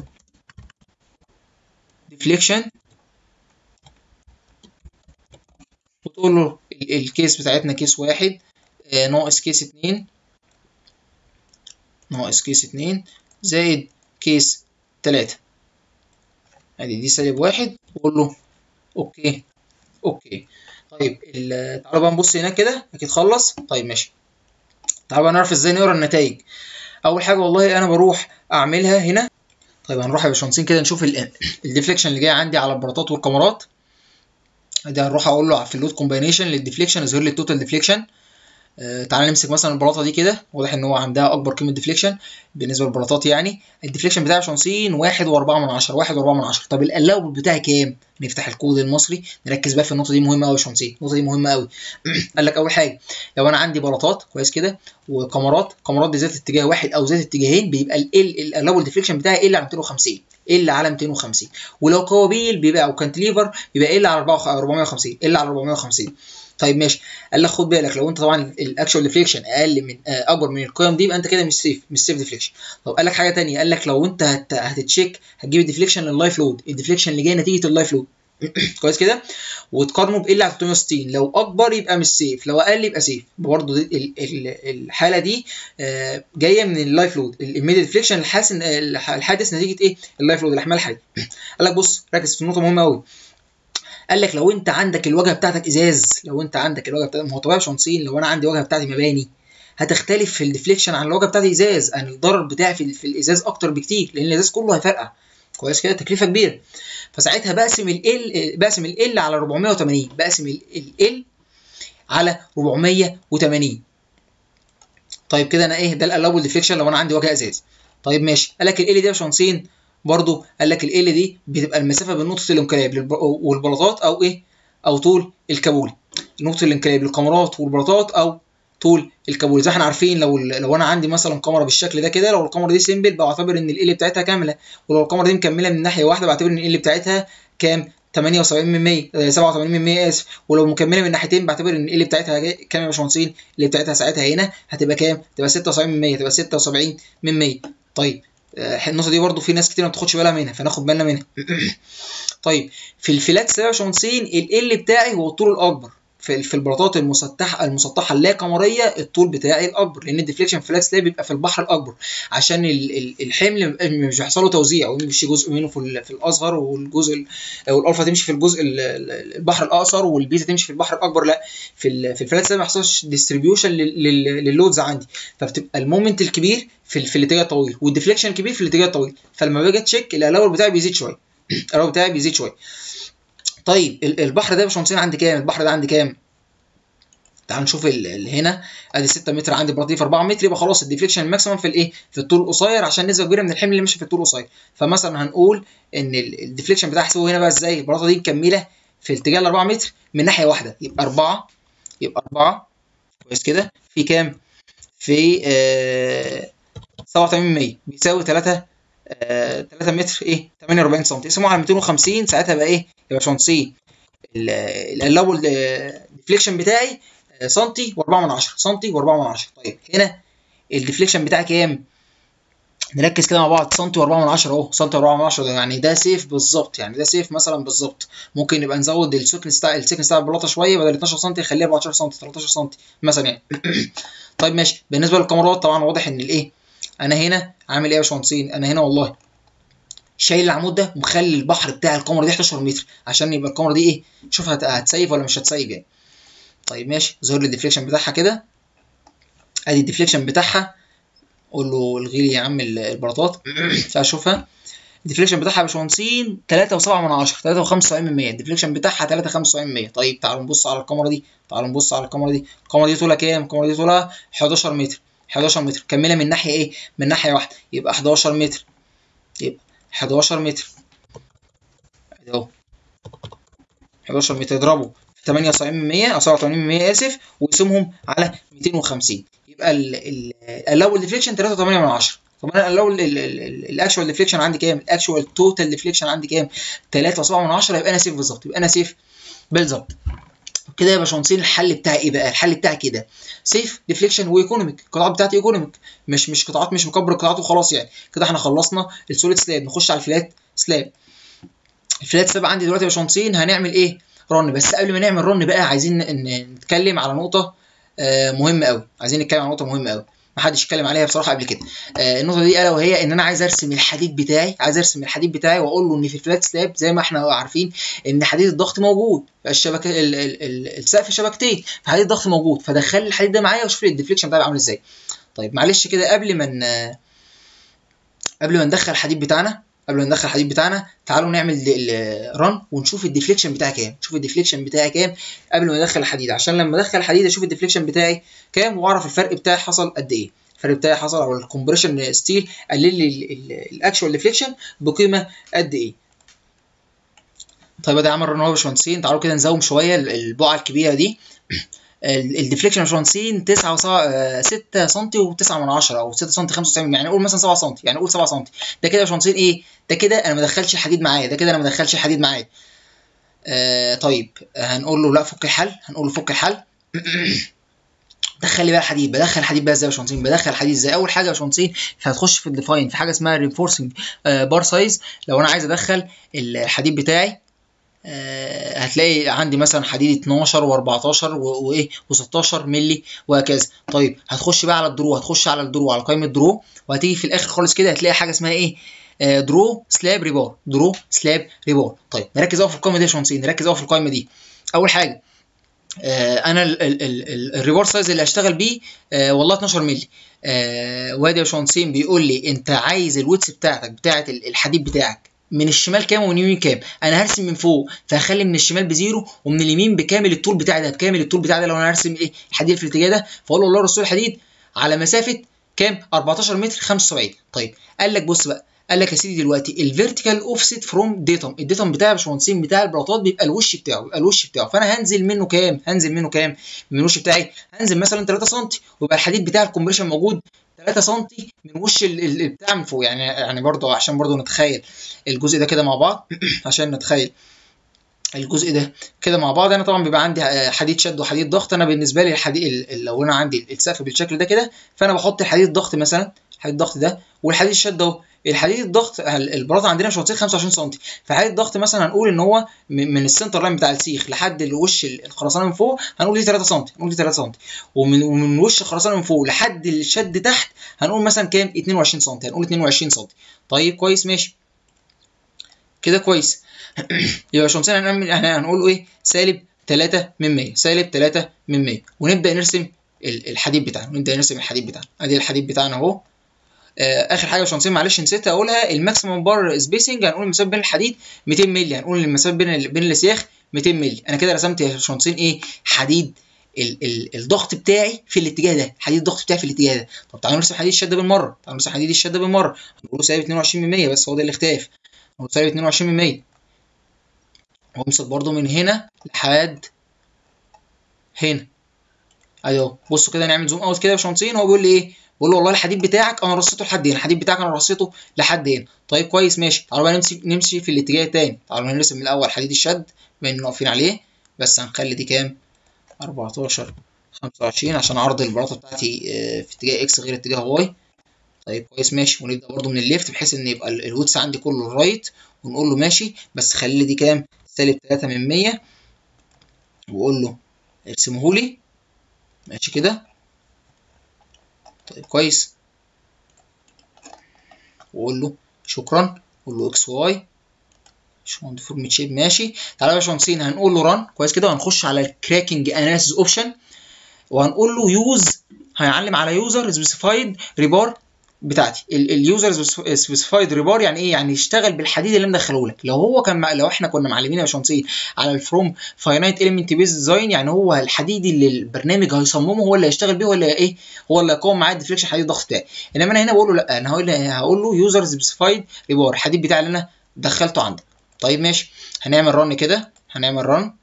ديفليكشن وتقول له الكيس بتاعتنا كيس واحد ناقص كيس اتنين ناقص كيس اتنين زائد كيس تلاتة ادي دي سالب واحد واقول له اوكي اوكي طيب تعالوا بقى نبص هناك كده اكيد خلص طيب ماشي تعالوا بقى نعرف ازاي نقرا النتائج اول حاجه والله انا بروح اعملها هنا طيب هنروح يا باشمهندسين كده نشوف الديفليكشن اللي جاي عندي على البلاطات والكاميرات ادي هنروح اقول له في اللود كومباينيشن للديفليكشن يظهر لي التوتال ديفليكشن آه تعالى نمسك مثلا البلاطه دي كده واضح ان هو عندها اكبر قيمه ديفليكشن بالنسبه للبلاطات يعني الديفليكشن بتاع شمسين واحد واربعة من عشرة واحد واربعة من عشرة طب الالاوبل بتاعي كام؟ نفتح الكود المصري نركز بقى في النقطه دي مهمه قوي يا شمسين النقطه دي مهمه قوي قال لك اول حاجه لو انا عندي بلاطات كويس كده وكاميرات كاميرات دي ذات اتجاه واحد او ذات اتجاهين بيبقى ال الالاوبل ديفليكشن بتاعي ال على 250 ال على 250 ولو قوابيل بيبقى او كانتليفر بيبقى ال على 450 ال على 450 طيب ماشي قال لك خد بالك لو انت طبعا الاكشوال ديفليكشن اقل من آه اكبر من القيم دي يبقى انت كده مش سيف مش سيف ديفليكشن طب قال لك حاجه ثانيه قال لك لو انت هت هتتشيك هتجيب الديفليكشن لللايف لود الديفليكشن اللي جاي نتيجه اللايف لود كويس كده وتقارنه ب ال على 360 لو اكبر يبقى مش سيف لو اقل يبقى سيف برضه الحاله دي آه جايه من اللايف لود الميديا ديفليكشن الحادث الحادث نتيجه ايه اللايف لود الاحمال الحديد قال لك بص ركز في نقطه مهمه قوي قال لك لو انت عندك الواجهه بتاعتك ازاز لو انت عندك الواجهه بتاعتك ما هو طبيعي شمسين لو انا عندي الواجهه بتاعتي مباني هتختلف في الديفليكشن عن الواجهه بتاعتي ازاز انا الضرر بتاعي في, في الازاز اكتر بكتير لان الازاز كله هيفرقع كويس كده تكلفه كبيره فساعتها بقسم ال بقسم ال على 480 بقسم ال على 480 طيب كده انا ايه ده الالاوبل ديفليكشن لو انا عندي واجهه ازاز طيب ماشي قال لك ال دي يا باشمهندسين برضو قال لك ال دي بتبقى المسافه بين نقطه الانقلاب والبلاطات او ايه او طول الكابول نقطه الانقلاب للكاميرات والبلاطات او طول الكابول زي ما احنا عارفين لو لو انا عندي مثلا كاميرا بالشكل ده كده لو الكاميرا دي سيمبل بعتبر ان ال بتاعتها كامله ولو الكاميرا دي مكمله من ناحيه واحده بعتبر ان ال بتاعتها كام 78 من 100 آه، 87 من 100 اسف ولو مكمله من ناحيتين بعتبر ان ال بتاعتها جاي- كام يا باشمهندسين اللي بتاعتها ساعتها هنا هتبقى كام تبقى 76 من 100 تبقى 76 من 100 طيب آه، النقطه دي برضو في ناس كتير ما بتاخدش بالها منها فناخد بالنا منها طيب في الفلات يا باشمهندسين ال بتاعي هو الطول الاكبر في في البلاطات المسطحه المسطحه اللا قمريه الطول بتاعي الاكبر لان الديفليكشن فلات سلاب بيبقى في البحر الاكبر عشان ال- ال- الحمل مش بيحصل له توزيع ويمشي جزء منه في ال- في الاصغر والجزء ال- والالفا تمشي في الجزء ال- ال- البحر الاقصر والبيتا تمشي في البحر الاكبر لا في ال- في الفلات سلاب ما يحصلش ديستريبيوشن لللودز عندي فبتبقى المومنت الكبير في, ال- في الاتجاه الطويل والديفليكشن الكبير في الاتجاه الطويل فلما باجي اتشيك الالاور بتاعي بيزيد شويه الالاور بتاعي بيزيد شويه طيب ال- البحر ده يا باشمهندسين عندي كام البحر ده عندي كام تعال نشوف ال- ال- هنا ادي 6 متر عندي بلاطيه في 4 متر يبقى خلاص الديفليكشن الماكسيمم في الايه في الطول القصير عشان نسبه كبيره من الحمل اللي ماشي في الطول القصير فمثلا هنقول ان ال- الديفليكشن بتاعي احسبه هنا بقى ازاي البلاطه دي مكمله في اتجاه ال 4 متر من ناحيه واحده يبقى 4 يبقى 4 كويس كده في كام في آه 87 بيساوي 3 آه 3 متر ايه 48 سم اقسمه على 250 ساعتها بقى ايه يا باشمهندسين الالاول ديفليكشن بتاعي آه، سنتي و4 من 10 سنتي و4 من 10 طيب هنا الديفليكشن بتاعي كام نركز كده مع بعض سنتي و4 من 10 اهو سنتي و4 من 10 ده يعني ده سيف بالظبط يعني ده سيف مثلا بالظبط ممكن نبقى نزود السكنس بتاع السكنس بتاع البلاطه شويه بدل 12 سم نخليه 14 سم 13 سم مثلا يعني طيب ماشي بالنسبه للكاميرات طبعا واضح ان الايه انا هنا عامل ايه يا باشمهندسين انا هنا والله شايل العمود ده ومخلي البحر بتاع الكاميرا دي 11 متر عشان يبقى الكاميرا دي ايه شوف هت- هتسيف ولا مش هتسيف يعني طيب ماشي ظهر لي الديفليكشن بتاعها كده ادي الديفليكشن بتاعها قول له الغي لي يا عم ال- البلاطات فاشوفها الديفليكشن بتاعها يا باشمهندسين 3.7 من 10 3.75 من 100 الديفليكشن بتاعها 3.75 من 100 طيب تعالوا نبص على الكاميرا دي تعالوا نبص على الكاميرا دي الكاميرا دي طولها كام الكاميرا دي طولها 11 متر 11 متر كملها من ناحيه ايه من ناحيه واحده يبقى 11 متر يبقى 11 متر ادي اهو 11 متر اضربه في 78 من 100 او 87 من 100 اسف وقسمهم على 250 يبقى الاول ديفليكشن 3.8 من 10 طب انا الاول الاكشوال ديفليكشن عندي كام؟ الاكشوال توتال ديفليكشن عندي كام؟ 3.7 من 10 يبقى انا سيف بالظبط يبقى انا سيف بالظبط كده يا باشمهندسين الحل بتاعي ايه بقى؟ الحل بتاعي كده سيف ديفليكشن وايكونوميك القطاعات بتاعتي ايكونوميك مش مش قطاعات مش مكبر القطاعات وخلاص يعني كده احنا خلصنا السوليد سلاب نخش على الفلات سلاب الفلات سلاب عندي دلوقتي يا باشمهندسين هنعمل ايه؟ رن بس قبل ما نعمل رن بقى عايزين ن- نتكلم على نقطه آه، مهمه قوي عايزين نتكلم على نقطه مهمه قوي ما حدش اتكلم عليها بصراحه قبل كده آه، النقطه دي الا وهي ان انا عايز ارسم الحديد بتاعي عايز ارسم الحديد بتاعي واقول له ان في الفلات سلاب زي ما احنا عارفين ان حديد الضغط موجود الشبكه ال- ال- ال- السقف شبكتين فحديد الضغط موجود فدخل لي الحديد ده معايا وشوف لي الديفليكشن بتاعي عامل ازاي طيب معلش كده قبل ما ن- قبل ما ندخل الحديد بتاعنا قبل ما ندخل الحديد بتاعنا تعالوا نعمل رن ونشوف الديفليكشن بتاعي كام نشوف الديفليكشن بتاعي كام قبل ما ندخل الحديد عشان لما ادخل الحديد اشوف الديفليكشن بتاعي كام واعرف الفرق بتاعي حصل قد ايه الفرق بتاعي حصل او الكومبريشن ستيل قلل لي الاكشوال ديفليكشن بقيمه قد ايه طيب ده عمل رن اهو يا باشمهندسين تعالوا كده نزوم شويه البقعه الكبيره دي الديفليكشن يا باشمهندسين 9 6 سم و9 من 10 او 6 سم 95 يعني نقول مثلا 7 سم يعني نقول 7 سم ده كده يا باشمهندسين ايه ده كده انا ما دخلش الحديد معايا ده كده انا ما دخلش الحديد معايا آه طيب هنقول له لا فك الحل هنقول له فك الحل دخل لي بقى الحديد بدخل الحديد بقى ازاي يا باشمهندسين بدخل الحديد ازاي اول حاجه يا باشمهندسين هتخش في الديفاين في حاجه اسمها رينفورسنج بار سايز لو انا عايز ادخل الحديد بتاعي آه، هتلاقي عندي مثلا حديد 12 و14 وايه و16 مللي وهكذا طيب هتخش بقى على الدرو هتخش على الدرو على قائمه درو وهتيجي في الاخر خالص كده هتلاقي حاجه اسمها ايه آه، درو سلاب ريبار درو سلاب ريبار طيب نركز قوي في القائمه دي يا باشمهندسين نركز قوي في القائمه دي اول حاجه آه، انا ال- ال- ال- الريبار سايز اللي هشتغل بيه آه، والله 12 مللي آه، وادي يا باشمهندسين بيقول لي انت عايز الويتس بتاعتك بتاعت ال- الحديد بتاعك من الشمال كام ومن اليمين كام انا هرسم من فوق فهخلي من الشمال بزيرو ومن اليمين بكامل الطول بتاعي ده بكامل الطول بتاعي ده لو انا هرسم ايه الحديد في الاتجاه ده فاقول له والله رسول الحديد على مسافه كام 14 متر 75 طيب قال لك بص بقى قال لك يا سيدي دلوقتي الفيرتيكال اوفست فروم ديتم الديتم بتاع يا باشمهندسين بتاع البلاطات بيبقى الوش بتاعه بيبقى الوش بتاعه فانا هنزل منه كام هنزل منه كام من الوش بتاعي هنزل مثلا 3 سم ويبقى الحديد بتاع الكومبريشن موجود 3 سم من وش ال- ال- البتاع من فوق يعني يعني برضه عشان برضه نتخيل الجزء ده كده مع بعض عشان نتخيل الجزء ده كده مع بعض انا طبعا بيبقى عندي آه، حديد شد وحديد ضغط انا بالنسبه لي الحديد ال- ال- لو انا عندي السقف بالشكل ده كده فانا بحط الحديد الضغط مثلا الحديد الضغط ده والحديد الشد اهو الحديد الضغط ال- البلاطه عندنا مش هتصير 25 سم فحديد الضغط مثلا هنقول ان هو من من السنتر لاين بتاع السيخ لحد الوش ال- الخرسانه من فوق هنقول دي 3 سم هنقول دي 3 سم ومن ومن وش الخرسانه من فوق لحد الشد تحت هنقول مثلا كام 22 سم هنقول 22 سم طيب كويس ماشي كده كويس يبقى شمسين هنعمل احنا هنقول ايه سالب 3 من 100 سالب 3 من 100 ونبدا نرسم ال- الحديد بتاعنا نبدا نرسم الحديد بتاعنا ادي الحديد بتاعنا اهو آه، اخر حاجه يا شمسين معلش نسيت اقولها الماكسيمم بار سبيسنج هنقول المسافه بين الحديد 200 مللي هنقول المسافه بين ال- بين الاسياخ 200 مللي انا كده رسمت يا شمسين ايه حديد ال ال الضغط بتاعي في الاتجاه ده حديد الضغط بتاعي في الاتجاه ده طب تعالوا نرسم حديد الشده بالمره تعالوا نرسم حديد الشده بالمره هنقول سالب 22 من 100 بس هو ده الاختلاف هو سالب 22 من 100 وامسك برضو من هنا لحد هنا ايوه بصوا كده نعمل زوم اوت كده يا باشمهندسين هو بيقول لي ايه بقول له والله الحديد بتاعك انا رصيته لحد هنا الحديد بتاعك انا رصيته لحد هنا طيب كويس ماشي تعالوا بقى نمشي نمشي في الاتجاه التاني تعالوا نرسم من الاول حديد الشد بما اننا واقفين عليه بس هنخلي دي كام 14 25 عشان عرض البلاطه بتاعتي آه، في اتجاه اكس غير اتجاه واي طيب كويس ماشي ونبدا برضو من الليفت بحيث ان يبقى ال- الويتس عندي كله الرايت ونقول له ماشي بس خلي لي دي كام سالب 3 من 100 واقول له ارسمه لي ماشي كده طيب كويس واقول له شكرا اقول له اكس واي شو فورمة شيب ماشي تعالى يا باشمهندسين هنقول له ران كويس كده وهنخش على الكراكنج اناليسيس اوبشن وهنقول له يوز هيعلم على يوزر سبيسيفايد ريبار بتاعتي اليوزر سبيسيفايد ريبار يعني ايه يعني يشتغل بالحديد اللي مدخله لك لو هو كان مع... لو احنا كنا معلمين يا باشمهندسين على الفروم فاينايت اليمنت بيز ديزاين يعني هو الحديد اللي البرنامج هيصممه هو اللي هيشتغل بيه ولا ايه هو اللي هيقوم معاه الديفليكشن حديد الضغط بتاعي انما انا هنا بقول له لا انا هقول هقول له يوزر سبيسيفايد ريبار الحديد بتاعي اللي انا دخلته عندك طيب ماشي هنعمل رن كده هنعمل رن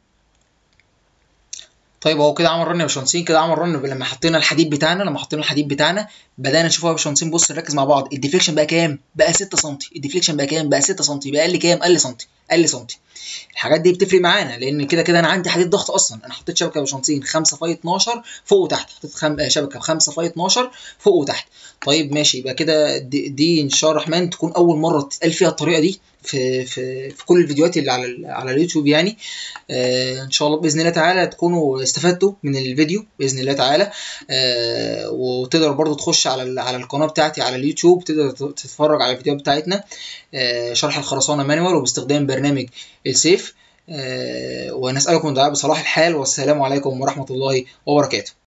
طيب هو كده عمل رن يا باشمهندسين كده عمل رن لما حطينا الحديد بتاعنا لما حطينا الحديد بتاعنا بدانا نشوف يا باشمهندسين بص نركز مع بعض الديفليكشن بقى كام بقى 6 سم الديفليكشن بقى كام بقى 6 سم بقى قل كام قل سم قل سم الحاجات دي بتفرق معانا لان كده كده انا عندي حديد ضغط اصلا انا حطيت شبكه يا باشمهندسين 5 فاي 12 فوق وتحت حطيت خم... شبكه 5 فاي 12 فوق وتحت طيب ماشي يبقى كده دي, دي ان شاء الله الرحمن تكون اول مره تتقال فيها الطريقه دي في في في كل الفيديوهات اللي على ال- على اليوتيوب يعني آه ان شاء الله باذن الله تعالى تكونوا استفدتوا من الفيديو باذن الله تعالى آه وتقدر برضو تخش على ال- على القناه بتاعتي على اليوتيوب تقدر ت- تتفرج على الفيديوهات بتاعتنا آه شرح الخرسانه مانوال وباستخدام برنامج السيف آه ونسالكم الدعاء بصلاح الحال والسلام عليكم ورحمه الله وبركاته